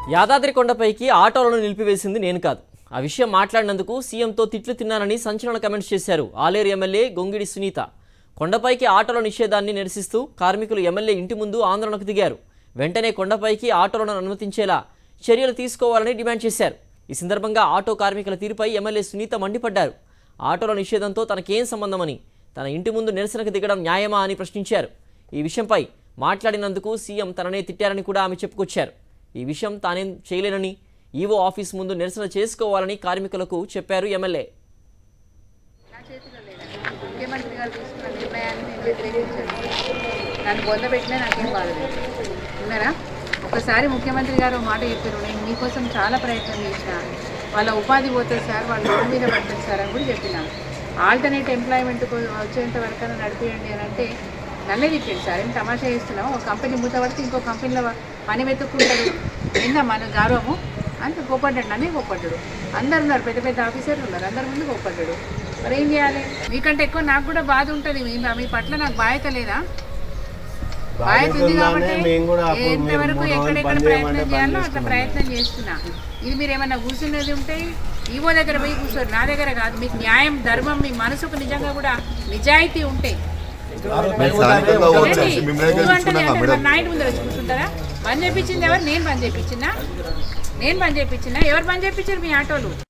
యాదాద్రి కొండపైకి ఆటోలను నిలిపివేసింది నేను కాదు ఆ విషయం మాట్లాడినందుకు సీఎంతో తిట్లు తిన్నానని సంచలన కమెంట్స్ చేశారు ఆలేరు ఎమ్మెల్యే గొంగిడి సునీత కొండపైకి ఆటోల నిషేధాన్ని నిరసిస్తూ కార్మికులు ఎమ్మెల్యే ఇంటి ముందు ఆందోళనకు దిగారు వెంటనే కొండపైకి ఆటోలను అనుమతించేలా చర్యలు తీసుకోవాలని డిమాండ్ చేశారు ఈ సందర్భంగా ఆటో కార్మికుల తీరుపై ఎమ్మెల్యే సునీత మండిపడ్డారు ఆటోల నిషేధంతో తనకేం సంబంధమని తన ఇంటి ముందు నిరసనకు దిగడం న్యాయమా అని ప్రశ్నించారు ఈ విషయంపై మాట్లాడినందుకు సీఎం తననే తిట్టారని కూడా ఆమె చెప్పుకొచ్చారు ఈ విషయం తానేం చేయలేనని ఈవో ఆఫీస్ ముందు నిరసన చేసుకోవాలని కార్మికులకు చెప్పారు ఎమ్మెల్యే నా చేతిలో లేదండి ముఖ్యమంత్రి గారు తీసుకున్న నిర్ణయాన్ని నేను వ్యతిరేకించాను నన్ను పొందబెట్టినా నాకేం బాధ లేదు ఉన్నారా ఒకసారి ముఖ్యమంత్రి గారు ఒక మాట చెప్పారు నేను మీకోసం చాలా ప్రయత్నం చేసిన వాళ్ళ ఉపాధి పోతుంది సార్ వాళ్ళ రోడ్డు మీద పడుతుంది సార్ అని కూడా చెప్పిన ఆల్టర్నేట్ ఎంప్లాయ్మెంట్ వచ్చేంత వరకు నడిపియండి అని అంటే నన్నే తిప్పాడు సార్ ఏం తమాషా చేస్తున్నాం ఒక కంపెనీ మూతపడితే ఇంకో కంపెనీలో పని వెతుక్కుంటారు ఏందా మన గౌరవము అంత కోపడ్డాడు నన్నే కోపడ్డాడు అందరు ఉన్నారు పెద్ద పెద్ద ఆఫీసర్లు ఉన్నారు అందరి ముందు కోపడ్డాడు మరి ఏం చేయాలి మీకంటే ఎక్కువ నాకు కూడా బాధ ఉంటుంది మీ మీ పట్ల నాకు బాధ్యత లేదా బాధ్యత ఉంది కాబట్టి మేము కూడా అప్పుడు ఎంతవరకు మేము మూడు రోజులు ఎక్కడెక్కడ బంద్ ప్రయత్నం చేయమంటే చేయాలో బంద్ అట్లా ప్రయత్నం చేస్తున్నా ఇది మీరు ఏమన్నా కూర్చున్నది ఉంటే ఈవో దగ్గర పోయి కూర్చోరు నా దగ్గర కాదు మీకు న్యాయం ధర్మం మీ మనసుకు నిజంగా కూడా నిజాయితీ ఉంటే మేము స్థానికంగా రండి. వచ్చేసి మేము నువ్వు అంటే తీసుకున్నాం అంటే మేడం మరి నా ఇంటి ముందర వచ్చి కూర్చుంటారా బంద్ చేయించింది ఎవరు నేను బంద్ చేయించినా నేను బంద్ చేయించినా ఎవరు బంద్ చేయించారు మీ ఆటోలు